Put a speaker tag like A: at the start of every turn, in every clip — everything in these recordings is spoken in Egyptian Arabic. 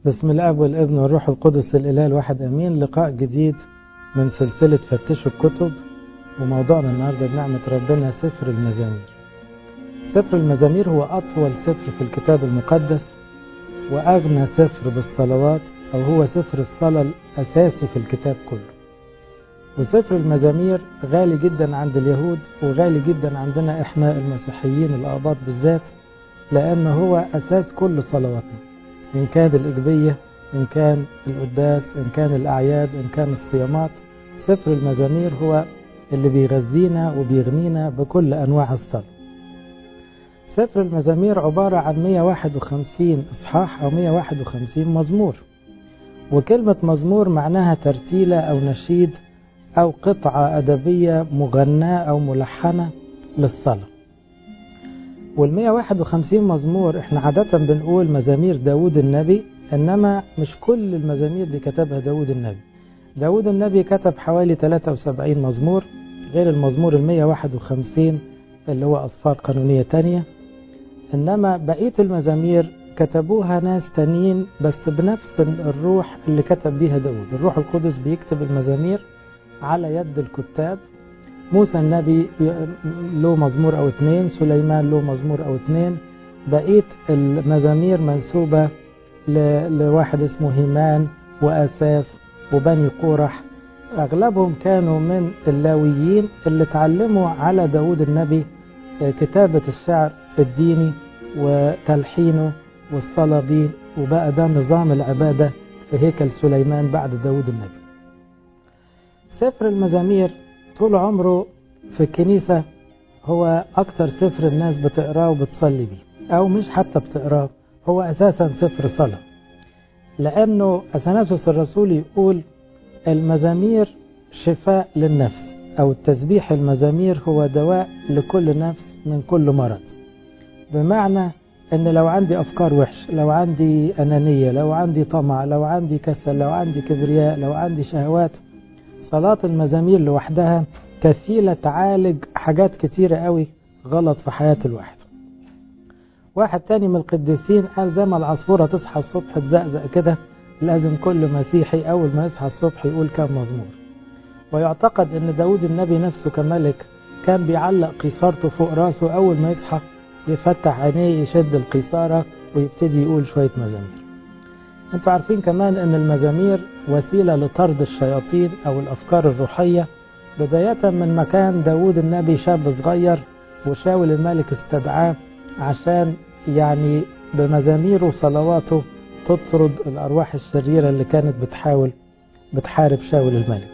A: بسم الاب والابن والروح القدس الاله الواحد امين لقاء جديد من سلسله فتشوا الكتب وموضوعنا النهارده بنعمه ربنا سفر المزامير سفر المزامير هو اطول سفر في الكتاب المقدس واغنى سفر بالصلوات او هو سفر الصلاه الاساسي في الكتاب كله وسفر المزامير غالي جدا عند اليهود وغالي جدا عندنا احنا المسيحيين الاباط بالذات لانه هو اساس كل صلواتنا إن كان الإجبية إن كان القداس إن كان الأعياد إن كان الصيامات سفر المزامير هو اللي بيغذينا وبيغنينا بكل أنواع الصلاة سفر المزامير عبارة عن 151 إصحاح أو 151 مزمور وكلمة مزمور معناها ترتيلة أو نشيد أو قطعة أدبية مغناة أو ملحنة للصلاة وال 151 مزمور احنا عادة بنقول مزامير داود النبي انما مش كل المزامير دي كتبها داود النبي داود النبي كتب حوالي 73 مزمور غير المزمور ال 151 اللي هو أصفار قانونية تانية إنما بقية المزامير كتبوها ناس تانيين بس بنفس الروح اللي كتب بيها داود الروح القدس بيكتب المزامير على يد الكتاب موسى النبي له مزمور أو اتنين سليمان له مزمور أو اتنين بقية المزامير منسوبة لواحد اسمه هيمان وأساف وبني قورح أغلبهم كانوا من اللاويين اللي اتعلموا على داود النبي كتابة الشعر الديني وتلحينه والصلاة بيه وبقى ده نظام العبادة في هيكل سليمان بعد داود النبي سفر المزامير طول عمره في الكنيسة هو أكتر سفر الناس بتقراه وبتصلي بيه أو مش حتى بتقراه هو أساسا سفر صلاة لأنه أثناسوس الرسول يقول المزامير شفاء للنفس أو التسبيح المزامير هو دواء لكل نفس من كل مرض بمعنى أن لو عندي أفكار وحش لو عندي أنانية لو عندي طمع لو عندي كسل لو عندي كبرياء لو عندي شهوات صلاة المزامير لوحدها كفيلة تعالج حاجات كتيرة قوي غلط في حياة الواحد واحد تاني من القديسين قال زي ما العصفورة تصحى الصبح تزقزق كده لازم كل مسيحي أول ما يصحى الصبح يقول كام مزمور ويعتقد أن داود النبي نفسه كملك كان بيعلق قيصارته فوق راسه أول ما يصحى يفتح عينيه يشد القيصارة ويبتدي يقول شوية مزامير انتوا عارفين كمان ان المزامير وسيلة لطرد الشياطين او الافكار الروحية بداية من مكان داود النبي شاب صغير وشاول الملك استدعاه عشان يعني بمزاميره وصلواته تطرد الارواح الشريرة اللي كانت بتحاول بتحارب شاول الملك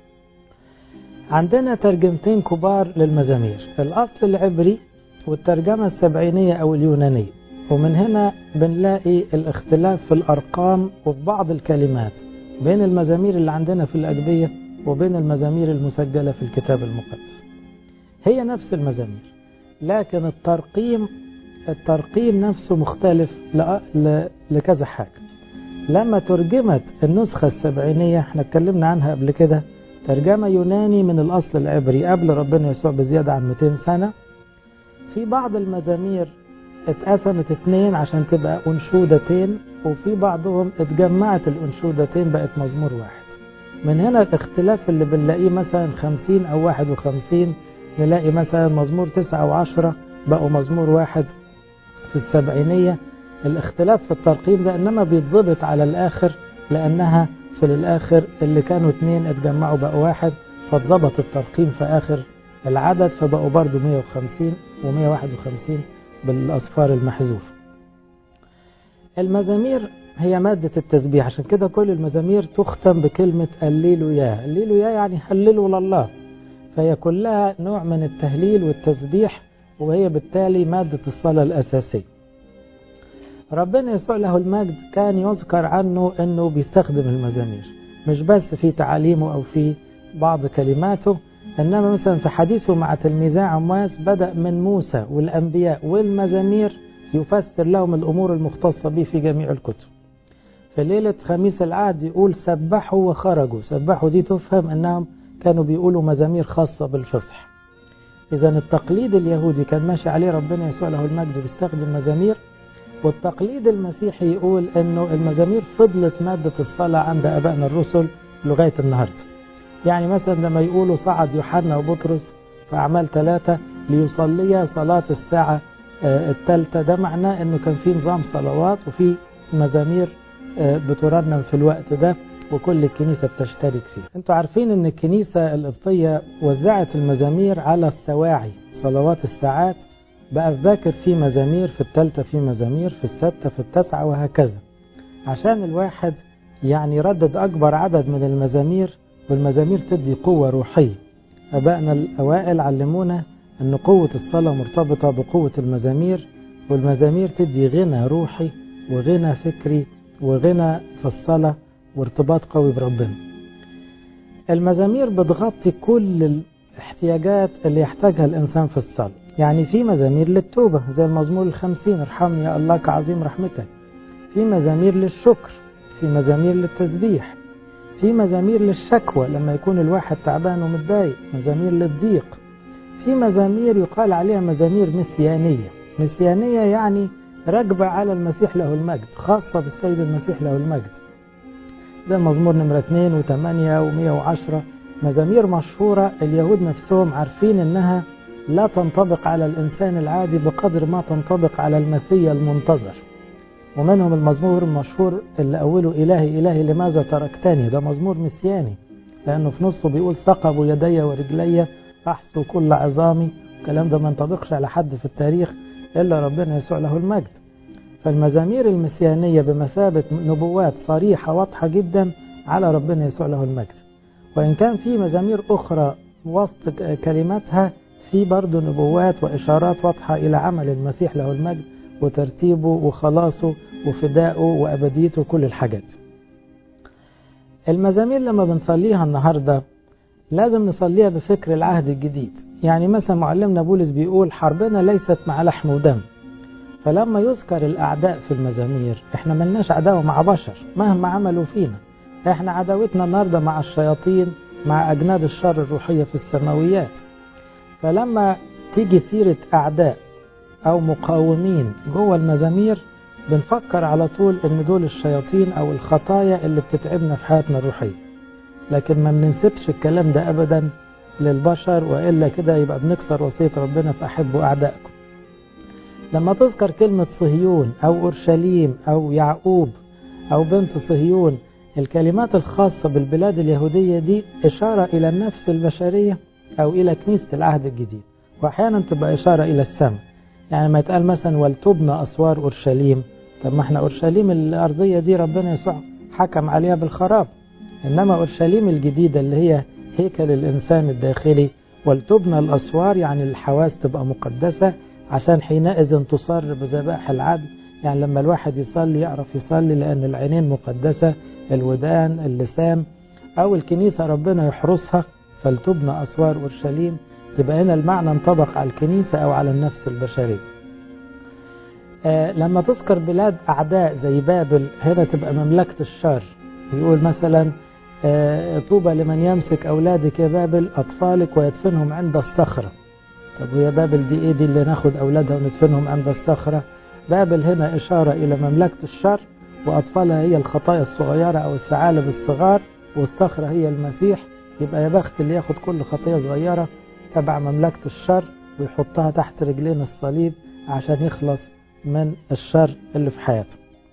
A: عندنا ترجمتين كبار للمزامير الاصل العبري والترجمة السبعينية او اليونانية ومن هنا بنلاقي الاختلاف في الأرقام وفي بعض الكلمات بين المزامير اللي عندنا في الأجبية وبين المزامير المسجلة في الكتاب المقدس هي نفس المزامير لكن الترقيم الترقيم نفسه مختلف لكذا حاجة لما ترجمت النسخة السبعينية احنا اتكلمنا عنها قبل كده ترجمة يوناني من الأصل العبري قبل ربنا يسوع بزيادة عن 200 سنة في بعض المزامير اتقسمت اتنين عشان تبقى أنشودتين وفي بعضهم اتجمعت الأنشودتين بقت مزمور واحد من هنا الاختلاف اللي بنلاقيه مثلا خمسين أو واحد وخمسين نلاقي مثلا مزمور تسعة أو عشرة بقوا مزمور واحد في السبعينية الاختلاف في الترقيم ده إنما بيتظبط على الآخر لأنها في الآخر اللي كانوا اتنين اتجمعوا بقوا واحد فاتظبط الترقيم في آخر العدد فبقوا برضو 150 و151 بالأصفار المحذوفة المزامير هي مادة التسبيح عشان كده كل المزامير تختم بكلمة الليلويا الليلويا يعني هللوا لله فهي كلها نوع من التهليل والتسبيح وهي بالتالي مادة الصلاة الأساسية ربنا يسوع له المجد كان يذكر عنه أنه بيستخدم المزامير مش بس في تعاليمه أو في بعض كلماته إنما مثلا في حديثه مع تلميذي عمواس بدأ من موسى والأنبياء والمزامير يفسر لهم الأمور المختصة به في جميع الكتب في ليلة خميس العهد يقول سبحوا وخرجوا سبحوا دي تفهم أنهم كانوا بيقولوا مزامير خاصة بالفصح إذا التقليد اليهودي كان ماشي عليه ربنا يسوع له المجد بيستخدم مزامير والتقليد المسيحي يقول انه المزامير فضلت مادة الصلاة عند ابائنا الرسل لغاية النهاردة يعني مثلا لما يقولوا صعد يوحنا وبطرس في اعمال ثلاثة ليصليا صلاة الساعة الثالثة ده معناه انه كان في نظام صلوات وفي مزامير بترنم في الوقت ده وكل الكنيسة بتشترك فيه انتوا عارفين ان الكنيسة القبطية وزعت المزامير على السواعي صلوات الساعات بقى في باكر في مزامير في الثالثة في مزامير في الستة في التاسعة وهكذا عشان الواحد يعني يردد أكبر عدد من المزامير والمزامير تدي قوة روحية أبائنا الأوائل علمونا أن قوة الصلاة مرتبطة بقوة المزامير والمزامير تدي غنى روحي وغنى فكري وغنى في الصلاة وارتباط قوي بربنا المزامير بتغطي كل الاحتياجات اللي يحتاجها الإنسان في الصلاة يعني في مزامير للتوبة زي المزمور الخمسين ارحمني يا الله كعظيم رحمتك في مزامير للشكر في مزامير للتسبيح في مزامير للشكوى لما يكون الواحد تعبان ومتضايق مزامير للضيق في مزامير يقال عليها مزامير مسيانية مسيانية يعني راكبة على المسيح له المجد خاصة بالسيد المسيح له المجد زي مزمور نمرة 2 و8 و110 مزامير مشهورة اليهود نفسهم عارفين انها لا تنطبق على الإنسان العادي بقدر ما تنطبق على المسيا المنتظر ومنهم المزمور المشهور اللي أوله إلهي إلهي لماذا تركتني ده مزمور مسياني لأنه في نصه بيقول ثقبوا يدي ورجلي أحصوا كل عظامي الكلام ده ما ينطبقش على حد في التاريخ إلا ربنا يسوع له المجد فالمزامير المسيانية بمثابة نبوات صريحة واضحة جدا على ربنا يسوع له المجد وإن كان في مزامير أخرى وسط كلماتها في برضه نبوات وإشارات واضحة إلى عمل المسيح له المجد وترتيبه وخلاصه وفدائه وأبديته وكل الحاجات المزامير لما بنصليها النهاردة لازم نصليها بفكر العهد الجديد يعني مثلا معلمنا بولس بيقول حربنا ليست مع لحم ودم فلما يذكر الأعداء في المزامير احنا ملناش عداوة مع بشر مهما عملوا فينا احنا عداوتنا النهاردة مع الشياطين مع أجناد الشر الروحية في السماويات فلما تيجي سيرة أعداء أو مقاومين جوه المزامير بنفكر على طول إن دول الشياطين أو الخطايا اللي بتتعبنا في حياتنا الروحية لكن ما بننسبش الكلام ده أبدا للبشر وإلا كده يبقى بنكسر وصية ربنا فأحبوا أعدائكم لما تذكر كلمة صهيون أو أورشليم أو يعقوب أو بنت صهيون الكلمات الخاصة بالبلاد اليهودية دي إشارة إلى النفس البشرية أو إلى كنيسة العهد الجديد وأحيانا تبقى إشارة إلى السماء يعني ما يتقال مثلا ولتبنى أسوار أورشليم طب ما احنا أورشليم الأرضية دي ربنا يسوع حكم عليها بالخراب إنما أورشليم الجديدة اللي هي هيكل الإنسان الداخلي ولتبنى الأسوار يعني الحواس تبقى مقدسة عشان حينئذ تصر بذبائح العدل يعني لما الواحد يصلي يعرف يصلي لأن العينين مقدسة الودان اللسان أو الكنيسة ربنا يحرسها فلتبنى أسوار أورشليم يبقى هنا المعنى انطبق على الكنيسة أو على النفس البشرية آه لما تذكر بلاد أعداء زي بابل هنا تبقى مملكة الشر يقول مثلا آه طوبى لمن يمسك أولادك يا بابل أطفالك ويدفنهم عند الصخرة طب ويا بابل دي إيه دي اللي ناخد أولادها وندفنهم عند الصخرة بابل هنا إشارة إلى مملكة الشر وأطفالها هي الخطايا الصغيرة أو الثعالب الصغار والصخرة هي المسيح يبقى يا بخت اللي ياخد كل خطية صغيرة تبع مملكة الشر ويحطها تحت رجلين الصليب عشان يخلص من الشر اللي في حياته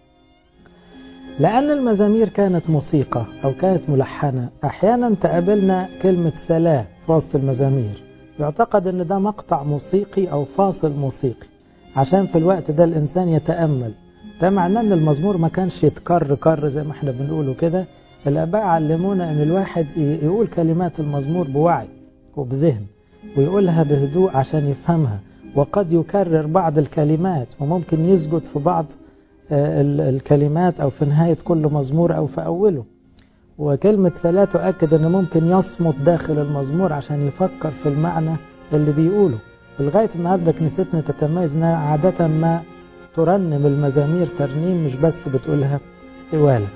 A: لأن المزامير كانت موسيقى أو كانت ملحنة أحيانا تقابلنا كلمة سلام في وسط المزامير يعتقد أن ده مقطع موسيقي أو فاصل موسيقي عشان في الوقت ده الإنسان يتأمل ده معناه أن المزمور ما كانش يتكر كر زي ما احنا بنقوله كده الآباء علمونا أن الواحد يقول كلمات المزمور بوعي وبذهن ويقولها بهدوء عشان يفهمها وقد يكرر بعض الكلمات وممكن يسجد في بعض الكلمات أو في نهاية كل مزمور أو في أوله وكلمة لا تؤكد أنه ممكن يصمت داخل المزمور عشان يفكر في المعنى اللي بيقوله ولغاية النهاردة كنيستنا تتميز أنها عادة ما ترنم المزامير ترنيم مش بس بتقولها إوالة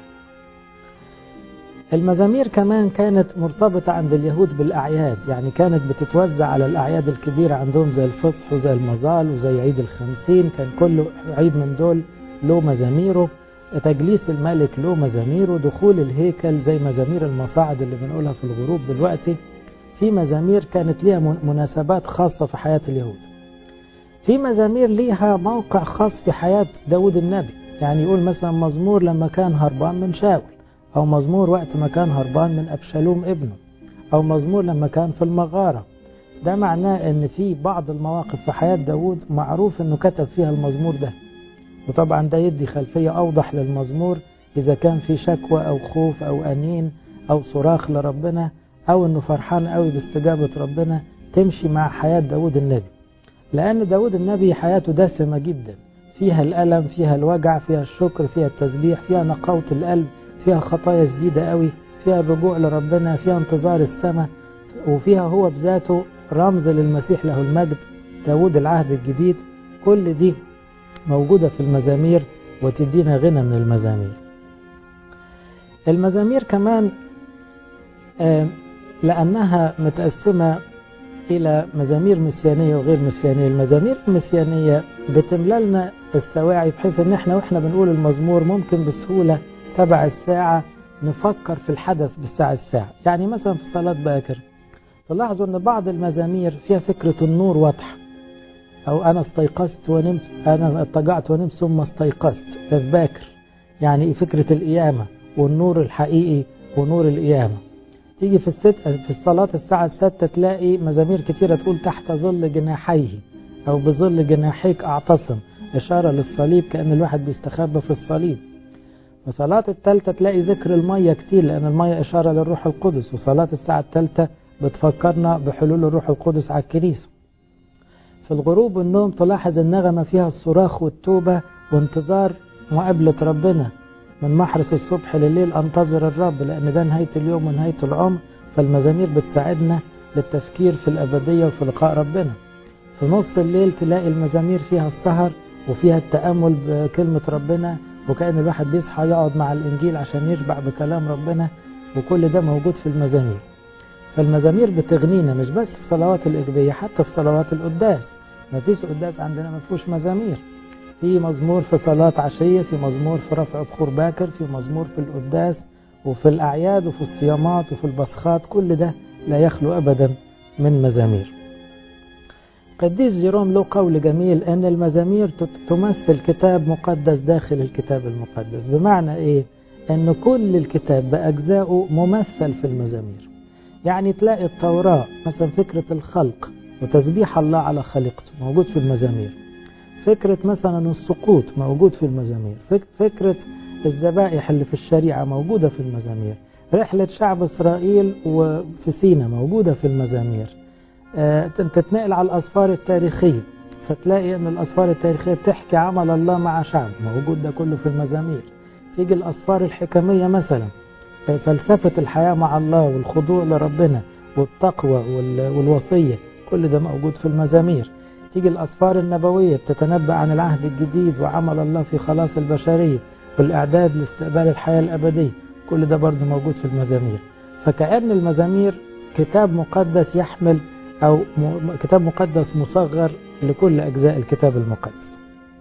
A: المزامير كمان كانت مرتبطة عند اليهود بالأعياد يعني كانت بتتوزع على الأعياد الكبيرة عندهم زي الفصح وزي المظال وزي عيد الخمسين كان كل عيد من دول له مزاميره تجليس الملك له مزاميره دخول الهيكل زي مزامير المصاعد اللي بنقولها في الغروب دلوقتي في مزامير كانت ليها مناسبات خاصة في حياة اليهود في مزامير ليها موقع خاص في حياة داود النبي يعني يقول مثلا مزمور لما كان هربان من شاول أو مزمور وقت ما كان هربان من أبشالوم ابنه أو مزمور لما كان في المغارة ده معناه ان في بعض المواقف في حياة داود معروف انه كتب فيها المزمور ده وطبعا ده يدي خلفية اوضح للمزمور اذا كان في شكوى او خوف او انين او صراخ لربنا او انه فرحان قوي باستجابة ربنا تمشي مع حياة داود النبي لان داود النبي حياته دسمة جدا فيها الألم فيها الوجع فيها الشكر فيها التسبيح فيها نقاوة القلب فيها خطايا جديدة قوي فيها الرجوع لربنا فيها انتظار السماء وفيها هو بذاته رمز للمسيح له المجد داود العهد الجديد كل دي موجودة في المزامير وتدينا غنى من المزامير المزامير كمان لأنها متقسمة إلى مزامير مسيانية وغير مسيانية المزامير المسيانية بتملى لنا السواعي بحيث ان احنا واحنا بنقول المزمور ممكن بسهولة تبع الساعة نفكر في الحدث بالساعة الساعة يعني مثلا في صلاة باكر تلاحظوا ان بعض المزامير فيها فكرة النور واضحة او انا استيقظت ونمت انا اضطجعت ونمت ثم استيقظت ده في باكر يعني فكرة القيامة والنور الحقيقي ونور القيامة تيجي في الست في الصلاة الساعة الستة تلاقي مزامير كتيرة تقول تحت ظل جناحيه أو بظل جناحيك أعتصم إشارة للصليب كأن الواحد بيستخبى في الصليب وصلاة التالتة تلاقي ذكر المية كتير لأن المية إشارة للروح القدس وصلاة الساعة التالتة بتفكرنا بحلول الروح القدس على الكنيسة في الغروب والنوم تلاحظ النغمة فيها الصراخ والتوبة وانتظار مقابلة ربنا من محرس الصبح لليل أنتظر الرب لأن ده نهاية اليوم ونهاية العمر فالمزامير بتساعدنا للتفكير في الأبدية وفي لقاء ربنا في نص الليل تلاقي المزامير فيها السهر وفيها التأمل بكلمة ربنا وكأن الواحد بيصحى يقعد مع الإنجيل عشان يشبع بكلام ربنا وكل ده موجود في المزامير فالمزامير بتغنينا مش بس في صلوات الإجبية حتى في صلوات القداس ما فيش قداس عندنا ما فيهوش مزامير في مزمور في صلاة عشية في مزمور في رفع بخور باكر في مزمور في القداس وفي الأعياد وفي الصيامات وفي البصخات كل ده لا يخلو أبدا من مزامير قديس جيروم له قول جميل أن المزامير تمثل كتاب مقدس داخل الكتاب المقدس بمعنى إيه؟ أن كل الكتاب بأجزائه ممثل في المزامير يعني تلاقي التوراة مثلا فكرة الخلق وتسبيح الله على خليقته موجود في المزامير فكرة مثلا السقوط موجود في المزامير فكرة الذبائح اللي في الشريعة موجودة في المزامير رحلة شعب إسرائيل وفي سينا موجودة في المزامير آه تتنقل على الأسفار التاريخية فتلاقي أن الأسفار التاريخية بتحكي عمل الله مع شعب موجود ده كله في المزامير تيجي الأسفار الحكمية مثلا فلسفة الحياة مع الله والخضوع لربنا والتقوى والوصية كل ده موجود في المزامير تيجي الأسفار النبوية بتتنبأ عن العهد الجديد وعمل الله في خلاص البشرية والإعداد لاستقبال الحياة الأبدية كل ده برضه موجود في المزامير فكأن المزامير كتاب مقدس يحمل أو كتاب مقدس مصغر لكل أجزاء الكتاب المقدس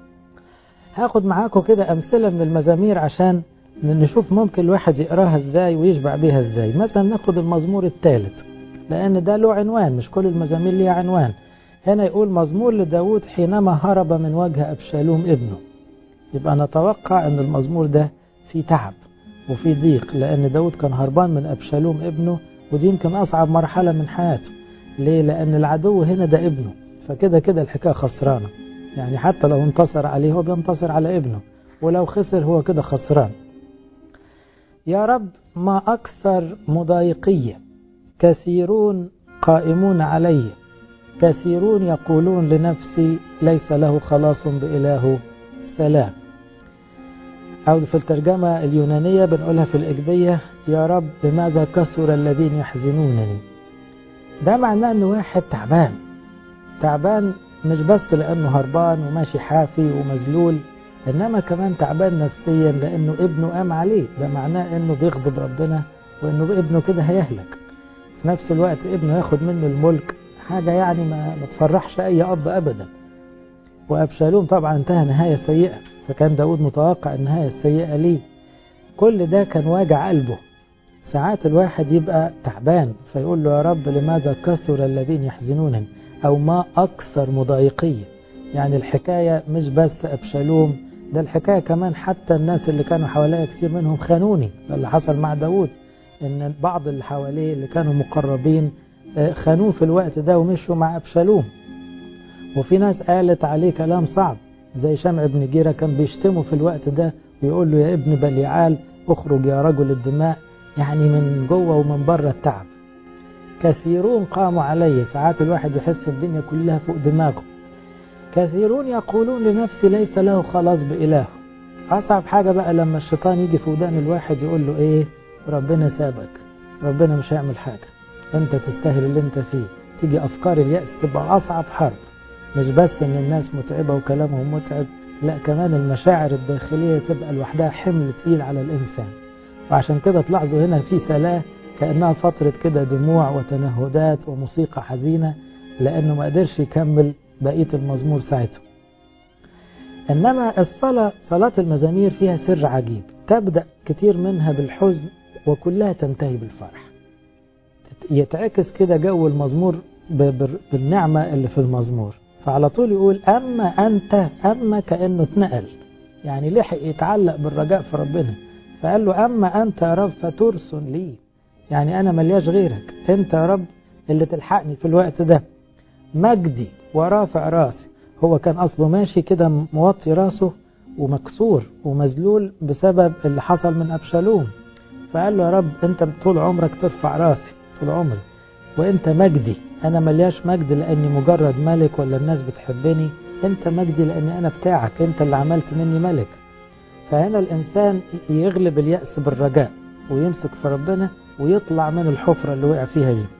A: هاخد معاكم كده أمثلة من المزامير عشان نشوف ممكن الواحد يقراها ازاي ويشبع بيها ازاي مثلا ناخد المزمور الثالث لأن ده له عنوان مش كل المزامير ليها عنوان هنا يقول مزمور لداود حينما هرب من وجه أبشالوم ابنه يبقى نتوقع أن المزمور ده فيه تعب وفيه ضيق لأن داود كان هربان من أبشالوم ابنه ودي يمكن أصعب مرحلة من حياته ليه؟ لأن العدو هنا ده ابنه فكده كده الحكاية خسرانة يعني حتى لو انتصر عليه هو بينتصر على ابنه ولو خسر هو كده خسران يا رب ما أكثر مضايقية كثيرون قائمون عليه كثيرون يقولون لنفسي ليس له خلاص بإله سلام أو في الترجمة اليونانية بنقولها في الإجبية يا رب لماذا كثر الذين يحزنونني ده معناه أنه واحد تعبان تعبان مش بس لأنه هربان وماشي حافي ومذلول إنما كمان تعبان نفسيا لأنه ابنه قام عليه ده معناه أنه بيغضب ربنا وأنه ابنه كده هيهلك في نفس الوقت ابنه ياخد منه الملك حاجة يعني ما, ما تفرحش أي أب أبدا وأبشالوم طبعا انتهى نهاية سيئة فكان داود متوقع النهاية السيئة ليه كل ده كان واجع قلبه ساعات الواحد يبقى تعبان فيقول له يا رب لماذا كثر الذين يحزنونني أو ما أكثر مضايقية يعني الحكاية مش بس أبشالوم ده الحكاية كمان حتى الناس اللي كانوا حواليا كتير منهم خانوني ده اللي حصل مع داود ان بعض اللي حواليه اللي كانوا مقربين خانوه في الوقت ده ومشوا مع أبشالوم وفي ناس قالت عليه كلام صعب زي شمع بن جيرة كان بيشتمه في الوقت ده ويقول له يا ابن بليعال اخرج يا رجل الدماء يعني من جوه ومن بره التعب كثيرون قاموا علي ساعات الواحد يحس الدنيا كلها فوق دماغه كثيرون يقولون لنفسي ليس له خلاص بإله أصعب حاجة بقى لما الشيطان يجي في ودان الواحد يقول له إيه ربنا سابك ربنا مش هيعمل حاجة أنت تستاهل اللي أنت فيه تيجي أفكار اليأس تبقى أصعب حرب مش بس إن الناس متعبة وكلامهم متعب لا كمان المشاعر الداخلية تبقى لوحدها حمل تقيل على الإنسان وعشان كده تلاحظوا هنا في سلاة كأنها فترة كده دموع وتنهدات وموسيقى حزينة لأنه ما قدرش يكمل بقية المزمور ساعتها إنما الصلاة صلاة المزامير فيها سر عجيب تبدأ كتير منها بالحزن وكلها تنتهي بالفرح يتعكس كده جو المزمور بالنعمة اللي في المزمور فعلى طول يقول أما أنت أما كأنه اتنقل يعني لحق يتعلق بالرجاء في ربنا فقال له أما أنت يا رب فترسن لي يعني أنا ملياش غيرك أنت يا رب اللي تلحقني في الوقت ده مجدي ورافع راسي هو كان أصله ماشي كده موطي راسه ومكسور ومذلول بسبب اللي حصل من أبشالوم فقال له يا رب أنت طول عمرك ترفع راسي طول عمري وأنت مجدي أنا ملياش مجد لأني مجرد ملك ولا الناس بتحبني أنت مجدي لأني أنا بتاعك أنت اللي عملت مني ملك فهنا الإنسان يغلب اليأس بالرجاء ويمسك في ربنا ويطلع من الحفرة اللي وقع فيها دي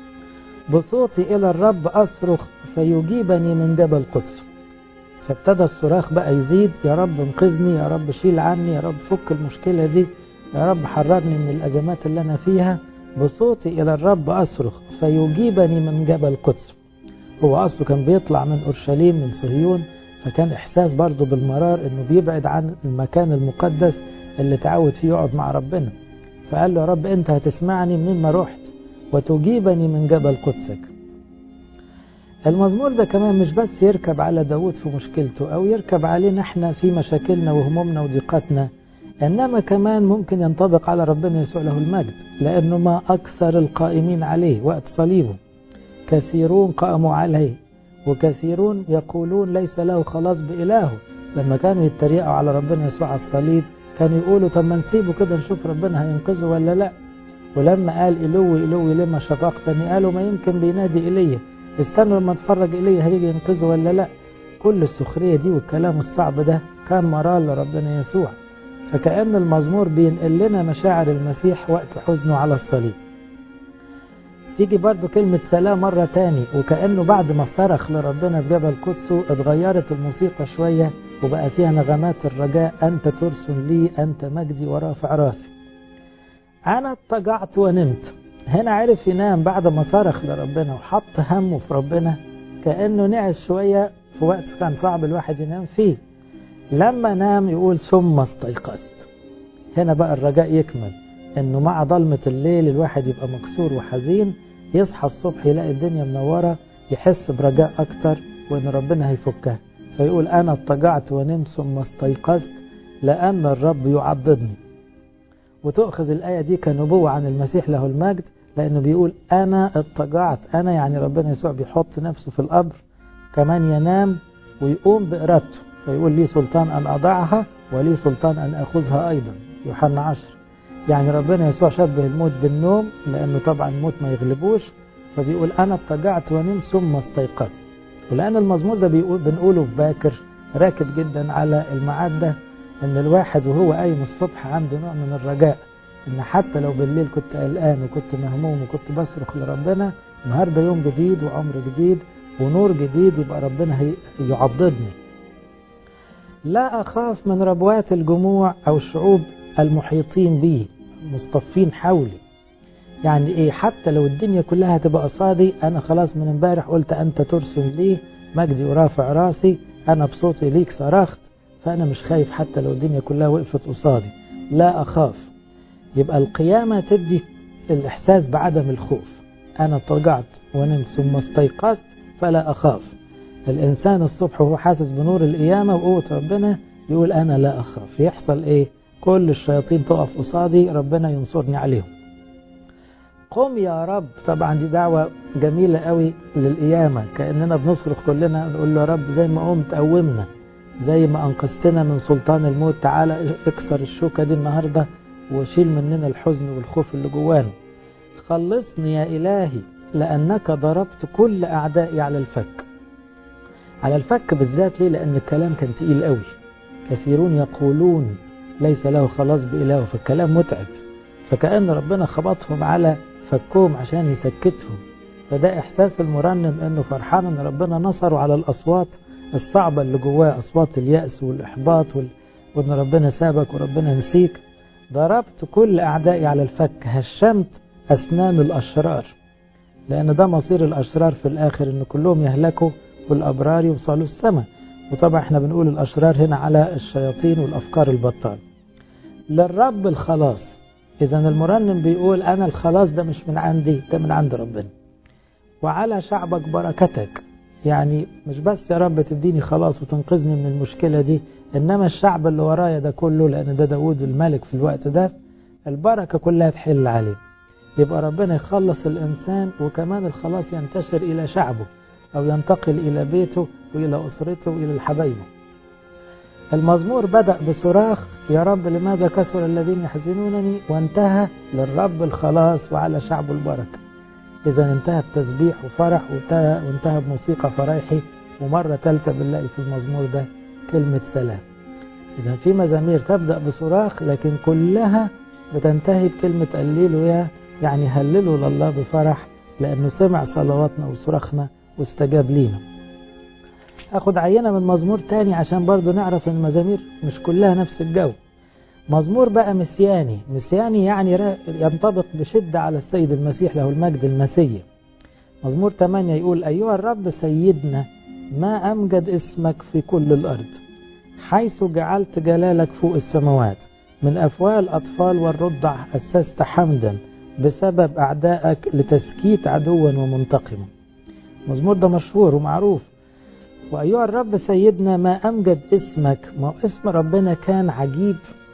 A: بصوتي إلى الرب أصرخ فيجيبني من جبل قدس فابتدى الصراخ بقى يزيد يا رب انقذني يا رب شيل عني يا رب فك المشكلة دي يا رب حررني من الأزمات اللي أنا فيها بصوتي إلى الرب أصرخ فيجيبني من جبل قدس هو أصله كان بيطلع من أورشليم من صهيون فكان إحساس برضه بالمرار إنه بيبعد عن المكان المقدس اللي تعود فيه يقعد مع ربنا فقال له يا رب أنت هتسمعني منين ما رحت وتجيبني من جبل قدسك المزمور ده كمان مش بس يركب على داود في مشكلته أو يركب علينا احنا في مشاكلنا وهمومنا وضيقاتنا إنما كمان ممكن ينطبق على ربنا يسوع له المجد لأنه ما أكثر القائمين عليه وقت صليبه كثيرون قاموا عليه وكثيرون يقولون ليس له خلاص بإلهه لما كانوا يتريقوا على ربنا يسوع على الصليب كانوا يقولوا طب ما نسيبه كده نشوف ربنا هينقذه ولا لا ولما قال إلوي إلوي لما شققتني قالوا ما يمكن بينادي إلي استنوا لما اتفرج إلي هيجي ينقذه ولا لا كل السخرية دي والكلام الصعب ده كان مرار لربنا يسوع فكأن المزمور بينقل لنا مشاعر المسيح وقت حزنه على الصليب تيجي برضو كلمة سلام مرة تاني وكأنه بعد ما صرخ لربنا في جبل قدسه اتغيرت الموسيقى شوية وبقى فيها نغمات الرجاء أنت ترسل لي أنت مجدي ورافع راسي أنا اضطجعت ونمت هنا عرف ينام بعد ما صرخ لربنا وحط همه في ربنا كأنه نعس شوية في وقت كان صعب الواحد ينام فيه لما نام يقول ثم استيقظت هنا بقى الرجاء يكمل انه مع ظلمة الليل الواحد يبقى مكسور وحزين يصحى الصبح يلاقي الدنيا منورة يحس برجاء اكتر وان ربنا هيفكها فيقول انا اضطجعت ونمت ثم استيقظت لان الرب يعضدني وتؤخذ الآية دي كنبوة عن المسيح له المجد لأنه بيقول أنا اضطجعت أنا يعني ربنا يسوع بيحط نفسه في القبر كمان ينام ويقوم بإرادته فيقول لي سلطان أن أضعها ولي سلطان أن أخذها أيضا يوحنا عشر يعني ربنا يسوع شبه الموت بالنوم لأنه طبعا الموت ما يغلبوش فبيقول أنا اضطجعت ونمت ثم استيقظت ولأن المزمور ده بيقول بنقوله في باكر راكب جدا على الميعاد ده ان الواحد وهو قايم الصبح عنده نوع من الرجاء ان حتى لو بالليل كنت قلقان وكنت مهموم وكنت بصرخ لربنا النهارده يوم جديد وعمر جديد ونور جديد يبقى ربنا يعضدني لا اخاف من ربوات الجموع او الشعوب المحيطين بي مصطفين حولي يعني ايه حتى لو الدنيا كلها هتبقى قصادي انا خلاص من امبارح قلت انت ترسل لي مجدي ورافع راسي انا بصوتي ليك صرخت فأنا مش خايف حتى لو الدنيا كلها وقفت قصادي لا أخاف يبقى القيامة تدي الإحساس بعدم الخوف أنا اترجعت ونمت ثم استيقظت فلا أخاف الإنسان الصبح وهو حاسس بنور القيامة وقوة ربنا يقول أنا لا أخاف يحصل إيه كل الشياطين تقف قصادي ربنا ينصرني عليهم قم يا رب طبعا دي دعوة جميلة قوي للقيامة كأننا بنصرخ كلنا نقول له يا رب زي ما قمت قومنا زي ما أنقذتنا من سلطان الموت تعالى اكسر الشوكة دي النهاردة وشيل مننا الحزن والخوف اللي جوانا خلصني يا إلهي لأنك ضربت كل أعدائي على الفك على الفك بالذات ليه لأن الكلام كان تقيل قوي كثيرون يقولون ليس له خلاص بإله فالكلام متعب فكأن ربنا خبطهم على فكهم عشان يسكتهم فده إحساس المرنم أنه فرحان أن ربنا نصره على الأصوات الصعبة اللي جواه أصوات اليأس والإحباط وال... وأن ربنا سابك وربنا نسيك ضربت كل أعدائي على الفك هشمت أسنان الأشرار لأن ده مصير الأشرار في الآخر أن كلهم يهلكوا والأبرار يوصلوا السماء وطبعا احنا بنقول الأشرار هنا على الشياطين والأفكار البطال للرب الخلاص إذا المرنم بيقول أنا الخلاص ده مش من عندي ده من عند ربنا وعلى شعبك بركتك يعني مش بس يا رب تديني خلاص وتنقذني من المشكلة دي إنما الشعب اللي ورايا ده كله لأن ده داود الملك في الوقت ده البركة كلها تحل عليه يبقى ربنا يخلص الإنسان وكمان الخلاص ينتشر إلى شعبه أو ينتقل إلى بيته وإلى أسرته وإلى حبايبه المزمور بدأ بصراخ يا رب لماذا كسر الذين يحزنونني وانتهى للرب الخلاص وعلى شعبه البركة إذا انتهى بتسبيح وفرح وانتهى, وانتهى بموسيقى فرايحي ومرة ثالثة بنلاقي في المزمور ده كلمة سلام إذا في مزامير تبدأ بصراخ لكن كلها بتنتهي بكلمة قليلوا يا يعني هللوا لله بفرح لأنه سمع صلواتنا وصراخنا واستجاب لينا أخد عينة من مزمور تاني عشان برضو نعرف أن المزامير مش كلها نفس الجو مزمور بقى مسياني مسياني يعني ينطبق بشدة على السيد المسيح له المجد المسيح مزمور 8 يقول أيها الرب سيدنا ما أمجد اسمك في كل الأرض حيث جعلت جلالك فوق السماوات من أفواه الأطفال والرضع أسست حمدا بسبب أعدائك لتسكيت عدوا ومنتقما مزمور ده مشهور ومعروف وأيها الرب سيدنا ما أمجد اسمك ما اسم ربنا كان عجيب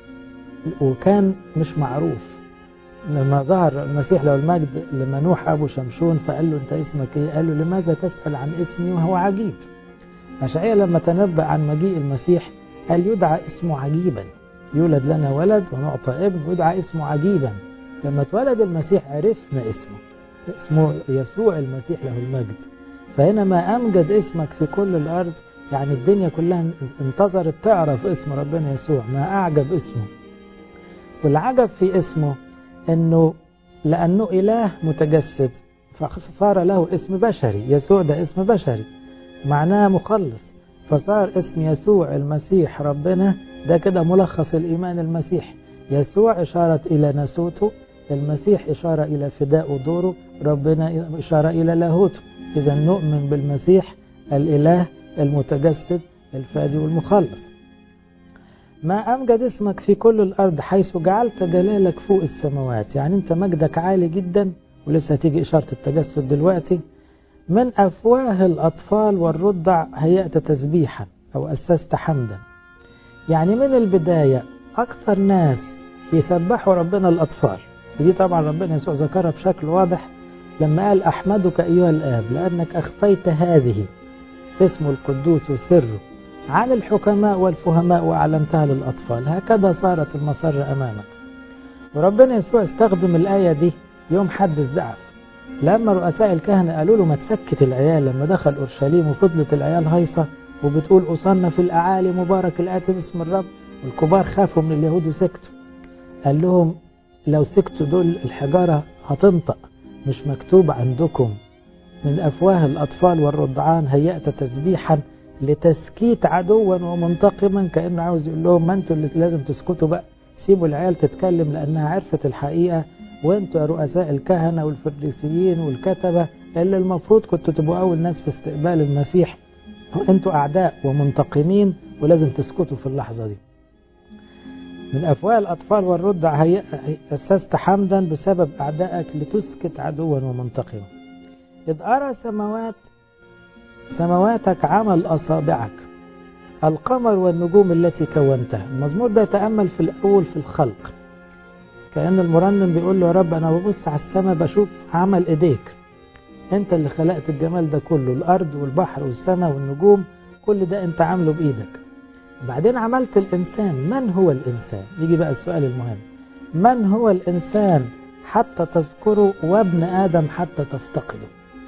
A: وكان مش معروف لما ظهر المسيح له المجد لمنوح أبو شمشون فقال له أنت اسمك إيه قال له لماذا تسأل عن اسمي وهو عجيب أشعياء لما تنبأ عن مجيء المسيح قال يدعى اسمه عجيبا يولد لنا ولد ونعطى ابن ويدعى اسمه عجيبا لما اتولد المسيح عرفنا اسمه اسمه يسوع المسيح له المجد فهنا ما أمجد اسمك في كل الأرض يعني الدنيا كلها انتظرت تعرف اسم ربنا يسوع ما أعجب اسمه والعجب في اسمه أنه لأنه إله متجسد فصار له اسم بشري يسوع ده اسم بشري معناه مخلص فصار اسم يسوع المسيح ربنا ده كده ملخص الإيمان المسيح يسوع إشارة إلى نسوته المسيح إشارة إلى فداء دوره ربنا إشارة إلى لاهوته إذا نؤمن بالمسيح الإله المتجسد الفادي والمخلص ما أمجد اسمك في كل الأرض حيث جعلت جلالك فوق السماوات يعني أنت مجدك عالي جدا ولسه هتيجي إشارة التجسد دلوقتي من أفواه الأطفال والرضع هيأت تسبيحا أو أسست حمدا يعني من البداية أكثر ناس يسبحوا ربنا الأطفال ودي طبعا ربنا يسوع ذكرها بشكل واضح لما قال أحمدك أيها الآب لأنك أخفيت هذه اسمه القدوس وسره عن الحكماء والفهماء وأعلمتها للأطفال هكذا صارت المسرة أمامك وربنا يسوع استخدم الآية دي يوم حد الزعف لما رؤساء الكهنة قالوا له ما تسكت العيال لما دخل أورشليم وفضلت العيال هايصة وبتقول أصلنا في الأعالي مبارك الآتي باسم الرب والكبار خافوا من اليهود وسكتوا قال لهم لو سكتوا دول الحجارة هتنطق مش مكتوب عندكم من أفواه الأطفال والرضعان هيأت تسبيحا لتسكيت عدوا ومنتقما كأنه عاوز يقول لهم ما انتوا اللي لازم تسكتوا بقى سيبوا العيال تتكلم لأنها عرفت الحقيقة وانتوا يا رؤساء الكهنة والفريسيين والكتبة اللي المفروض كنتوا تبقوا أول ناس في استقبال المسيح انتوا أعداء ومنتقمين ولازم تسكتوا في اللحظة دي من أفواه الأطفال والرضع هي أسست حمدا بسبب أعدائك لتسكت عدوا ومنتقما إذ أرى سماوات سماواتك عمل أصابعك القمر والنجوم التي كونتها المزمور ده يتأمل في الأول في الخلق كأن المرنم بيقول له يا رب أنا ببص على السماء بشوف عمل إيديك أنت اللي خلقت الجمال ده كله الأرض والبحر والسماء والنجوم كل ده أنت عامله بإيدك بعدين عملت الإنسان من هو الإنسان يجي بقى السؤال المهم من هو الإنسان حتى تذكره وابن آدم حتى تفتقده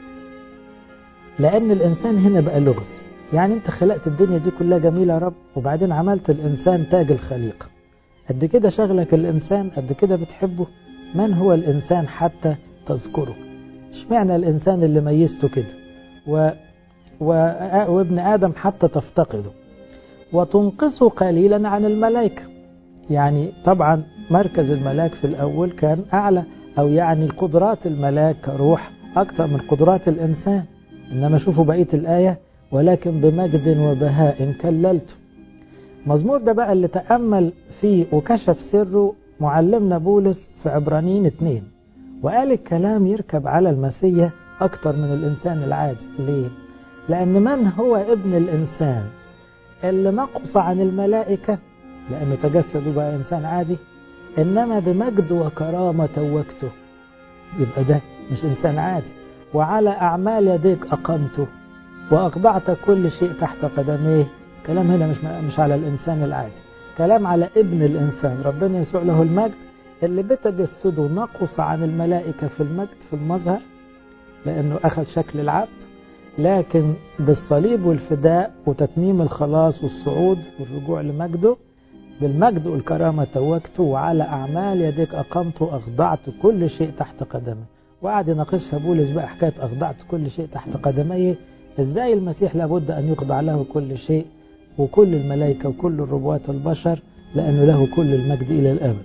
A: لأن الإنسان هنا بقى لغز يعني أنت خلقت الدنيا دي كلها جميلة يا رب وبعدين عملت الإنسان تاج الخليقة قد كده شغلك الإنسان قد كده بتحبه من هو الإنسان حتى تذكره اشمعنى الإنسان اللي ميزته كده و... و... وابن آدم حتى تفتقده وتنقصه قليلا عن الملائكة يعني طبعا مركز الملاك في الأول كان أعلى أو يعني قدرات الملاك كروح أكثر من قدرات الإنسان إنما شوفوا بقية الآية ولكن بمجد وبهاء كللته مزمور ده بقى اللي تأمل فيه وكشف سره معلمنا بولس في عبرانيين اتنين وقال الكلام يركب على المسيح أكتر من الإنسان العادي ليه؟ لأن من هو ابن الإنسان اللي نقص عن الملائكة لأنه تجسد بقى إنسان عادي إنما بمجد وكرامة توجته يبقى ده مش إنسان عادي وعلى أعمال يديك أقمته وأخضعت كل شيء تحت قدميه كلام هنا مش مش على الإنسان العادي كلام على ابن الإنسان ربنا يسوع له المجد اللي بتجسده نقص عن الملائكة في المجد في المظهر لأنه أخذ شكل العبد لكن بالصليب والفداء وتتميم الخلاص والصعود والرجوع لمجده بالمجد والكرامة توجته وعلى أعمال يديك أقمته أخضعت كل شيء تحت قدمه وقعد يناقشها بولس بقى حكاية أخضعت كل شيء تحت قدميه إزاي المسيح لابد أن يخضع له كل شيء وكل الملائكة وكل الربوات البشر لأنه له كل المجد إلى الأبد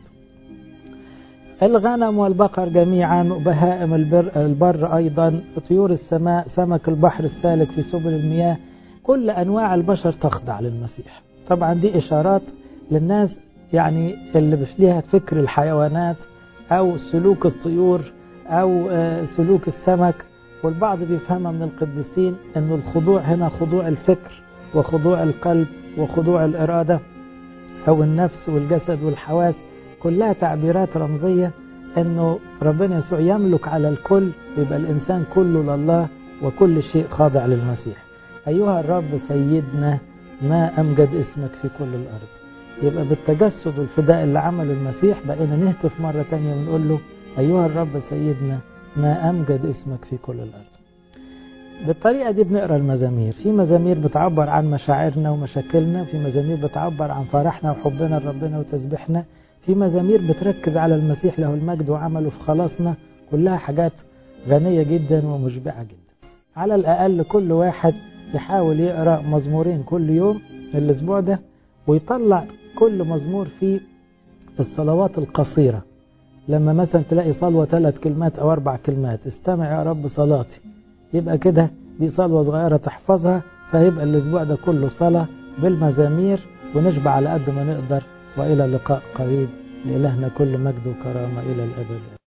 A: الغنم والبقر جميعا بهائم البر, البر أيضا طيور السماء سمك البحر السالك في سبل المياه كل أنواع البشر تخضع للمسيح طبعا دي إشارات للناس يعني اللي ليها فكر الحيوانات أو سلوك الطيور أو سلوك السمك والبعض بيفهمها من القديسين أن الخضوع هنا خضوع الفكر وخضوع القلب وخضوع الإرادة أو النفس والجسد والحواس كلها تعبيرات رمزية أنه ربنا يسوع يملك على الكل يبقى الإنسان كله لله وكل شيء خاضع للمسيح أيها الرب سيدنا ما أمجد اسمك في كل الأرض يبقى بالتجسد والفداء اللي عمله المسيح بقينا نهتف مرة تانية ونقول له أيها الرب سيدنا ما أمجد اسمك في كل الأرض بالطريقة دي بنقرأ المزامير في مزامير بتعبر عن مشاعرنا ومشاكلنا في مزامير بتعبر عن فرحنا وحبنا لربنا وتسبيحنا في مزامير بتركز على المسيح له المجد وعمله في خلاصنا كلها حاجات غنية جدا ومشبعة جدا على الأقل كل واحد يحاول يقرأ مزمورين كل يوم الأسبوع ده ويطلع كل مزمور فيه الصلوات القصيرة لما مثلا تلاقي صلوة ثلاث كلمات أو أربع كلمات استمع يا رب صلاتي يبقى كده دي صلوة صغيرة تحفظها فيبقى الأسبوع ده كله صلاة بالمزامير ونشبع على قد ما نقدر وإلى لقاء قريب لإلهنا كل مجد وكرامة إلى الأبد